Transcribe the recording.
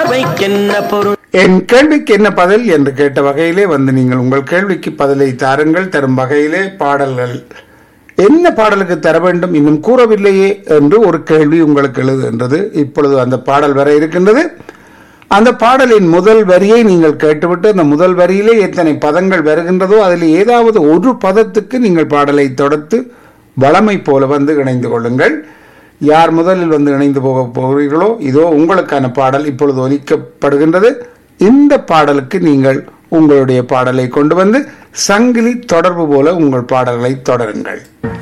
பறவைக்கென்ன பொருள் என் கேள்விக்கு என்ன பதில் என்று கேட்ட வகையிலே வந்து நீங்கள் உங்கள் கேள்விக்கு பதிலை தாருங்கள் தரும் வகையிலே பாடல்கள் என்ன பாடலுக்கு தர வேண்டும் இன்னும் கூறவில்லையே என்று ஒரு கேள்வி உங்களுக்கு எழுதுகின்றது இப்பொழுது அந்த பாடல் வர இருக்கின்றது அந்த பாடலின் முதல் வரியை நீங்கள் கேட்டுவிட்டு அந்த முதல் வரியிலே எத்தனை பதங்கள் வருகின்றதோ அதில் ஏதாவது ஒரு பதத்துக்கு நீங்கள் பாடலை தொடர்த்து வளமை போல வந்து இணைந்து கொள்ளுங்கள் யார் முதலில் வந்து இணைந்து போக போகிறீர்களோ இதோ உங்களுக்கான பாடல் இப்பொழுது ஒலிக்கப்படுகின்றது இந்த பாடலுக்கு நீங்கள் உங்களுடைய பாடலை கொண்டு வந்து சங்கிலி தொடர்பு போல உங்கள் பாடல்களை தொடருங்கள்